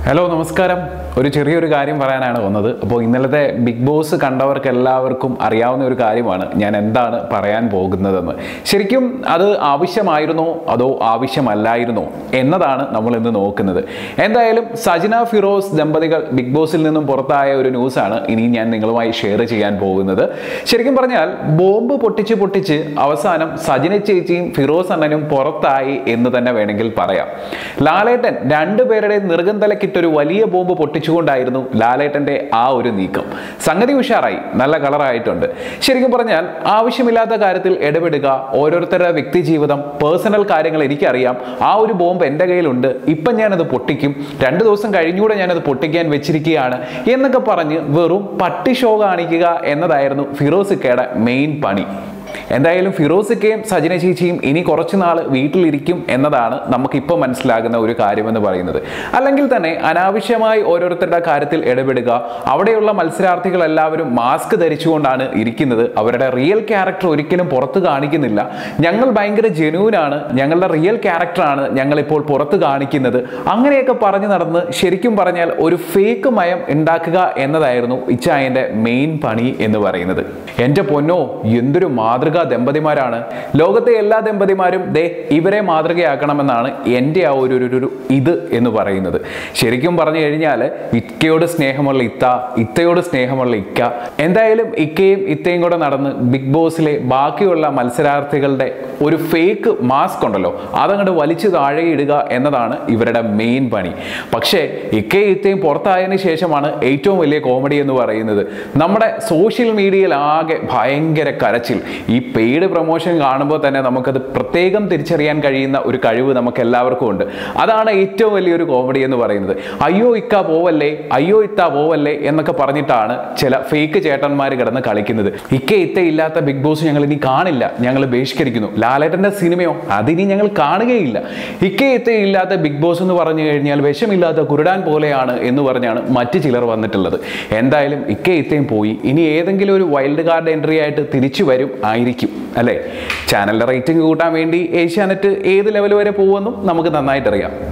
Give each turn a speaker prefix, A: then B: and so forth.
A: hello നമസ്കാരം ഒരു ചെറിയൊരു കാര്യം പറയാനാണ് വന്നത് അപ്പോൾ ഇന്നലത്തെ ബിഗ് ബോസ് കണ്ടവർക്ക് എല്ലാവർക്കും അറിയാവുന്ന ഒരു കാര്യമാണ് ഞാൻ എന്താണ് പറയാൻ പോകുന്നതെന്ന് ശരിക്കും അത് ആവശ്യമായിരുന്നോ അതോ ആവശ്യമല്ലായിരുന്നോ എന്നതാണ് നമ്മൾ ഇന്ന് നോക്കുന്നത് എന്തായാലും സജന ഫിറോസ് ദമ്പതികൾ ബിഗ് ബോസിൽ നിന്നും പുറത്തായ ഒരു ന്യൂസാണ് ഇനി ഞാൻ നിങ്ങളുമായി ഷെയർ ചെയ്യാൻ പോകുന്നത് ശരിക്കും പറഞ്ഞാൽ ബോംബ് പൊട്ടിച്ച് പൊട്ടിച്ച് അവസാനം സജന ചേച്ചിയും ഫിറോസ് അണ്ണനും പുറത്തായി എന്ന് തന്നെ വേണമെങ്കിൽ പറയാം ലാലേട്ടൻ രണ്ടുപേരുടെ നെറുകം തലക്കിട്ടൊരു വലിയ ബോംബ് പൊട്ടിച്ചുകൊണ്ടായിരുന്നു ലാലേട്ടന്റെ ആ ഒരു നീക്കം സംഗതി ഉഷാറായി നല്ല കളറായിട്ടുണ്ട് ശരിക്കും പറഞ്ഞാൽ ആവശ്യമില്ലാത്ത കാര്യത്തിൽ ഇടപെടുക ഓരോരുത്തരുടെ വ്യക്തി ജീവിതം പേഴ്സണൽ കാര്യങ്ങൾ എനിക്കറിയാം ആ ഒരു ബോംബ് എൻ്റെ കയ്യിലുണ്ട് ഇപ്പം ഞാനത് പൊട്ടിക്കും രണ്ട് ദിവസം കഴിഞ്ഞൂടെ ഞാനത് പൊട്ടിക്കാൻ വെച്ചിരിക്കുകയാണ് എന്നൊക്കെ പറഞ്ഞ് വെറും പട്ടി ഷോ കാണിക്കുക എന്നതായിരുന്നു ഫിറോസിക്കയുടെ മെയിൻ പണി എന്തായാലും ഫിറോസിക്കയും സജന ചേച്ചിയും ഇനി കുറച്ച് നാൾ വീട്ടിലിരിക്കും എന്നതാണ് നമുക്കിപ്പോൾ മനസ്സിലാകുന്ന ഒരു കാര്യമെന്ന് പറയുന്നത് അല്ലെങ്കിൽ തന്നെ അനാവശ്യമായി ഓരോരുത്തരുടെ കാര്യത്തിൽ ഇടപെടുക അവിടെയുള്ള മത്സരാർത്ഥികൾ എല്ലാവരും മാസ്ക് ധരിച്ചുകൊണ്ടാണ് ഇരിക്കുന്നത് അവരുടെ റിയൽ ക്യാരക്ടർ ഒരിക്കലും പുറത്ത് കാണിക്കുന്നില്ല ഞങ്ങൾ ഭയങ്കര ജെനുവിനാണ് ഞങ്ങളുടെ റിയൽ ക്യാരക്ടറാണ് ഞങ്ങളിപ്പോൾ പുറത്ത് കാണിക്കുന്നത് അങ്ങനെയൊക്കെ പറഞ്ഞു നടന്ന് ശരിക്കും പറഞ്ഞാൽ ഒരു ഫേക്ക് മയം ഉണ്ടാക്കുക എന്നതായിരുന്നു ഇച്ചായൻ്റെ മെയിൻ പണി എന്ന് പറയുന്നത് എൻ്റെ പൊന്നോ എന്തൊരു മാതൃകാ ദമ്പതിമാരാണ് ലോകത്തെ എല്ലാ ദമ്പതിമാരും ദേ ഇവരെ മാതൃകയാക്കണമെന്നാണ് എൻ്റെ ആ ഒരു ഒരു- ഒരു ഇത് എന്ന് പറയുന്നത് ശരിക്കും പറഞ്ഞു കഴിഞ്ഞാൽ ഇക്കയോട് സ്നേഹമുള്ള ഇത്ത ഇത്തയോട് സ്നേഹമുള്ള ഇക്ക എന്തായാലും ഇക്കയും ഇത്തയും കൂടെ നടന്ന് ബിഗ് ബോസിലെ ബാക്കിയുള്ള മത്സരാർത്ഥികളുടെ ഒരു ഫേക്ക് മാസ്ക് ഉണ്ടല്ലോ അതങ്ങോട്ട് വലിച്ചു താഴെ ഇടുക എന്നതാണ് ഇവരുടെ മെയിൻ പണി പക്ഷേ ഇക്കയും ഇത്തയും പുറത്തായതിനു ശേഷമാണ് ഏറ്റവും വലിയ കോമഡി എന്ന് പറയുന്നത് നമ്മുടെ സോഷ്യൽ മീഡിയയിൽ ആകെ ഭയങ്കര കരച്ചിൽ ഈ പെയ്ഡ് പ്രൊമോഷൻ കാണുമ്പോൾ തന്നെ നമുക്കത് പ്രത്യേകം തിരിച്ചറിയാൻ കഴിയുന്ന ഒരു കഴിവ് നമുക്ക് എല്ലാവർക്കും ഉണ്ട് അതാണ് ഏറ്റവും വലിയൊരു കോമഡി എന്ന് പറയുന്നത് അയ്യോ ഇക്ക പോവല്ലേ അയ്യോ ഇത്ത പോവല്ലേ എന്നൊക്കെ പറഞ്ഞിട്ടാണ് ചില ഫേക്ക് ചേട്ടന്മാർ കിടന്ന് കളിക്കുന്നത് ഇക്ക ഇത്ത ഇല്ലാത്ത ബിഗ് ബോസ് ഞങ്ങൾ ഇനി കാണില്ല ഞങ്ങൾ ബഹിഷ്കരിക്കുന്നു ലാലേട്ടന്റെ സിനിമയോ അതിനി ഞങ്ങൾ കാണുകയില്ല ഇക്ക ഇത്ത ഇല്ലാത്ത ബിഗ് ബോസ് എന്ന് പറഞ്ഞു കഴിഞ്ഞാൽ വിഷമില്ലാത്ത കുരുടാൻ പോലെയാണ് എന്ന് പറഞ്ഞാണ് മറ്റു ചിലർ വന്നിട്ടുള്ളത് എന്തായാലും ഇക്ക ഇത്തയും പോയി ഇനി ഏതെങ്കിലും ഒരു വൈൽഡ് കാർഡ് എൻട്രി ആയിട്ട് തിരിച്ചു വരും ആയിരിക്കും അല്ലേ ചാനലിന്റെ റേറ്റിംഗ് കൂട്ടാൻ വേണ്ടി ഏഷ്യാനെറ്റ് ഏത് ലെവൽ വരെ പോകുമെന്നും നമുക്ക് നന്നായിട്ട് അറിയാം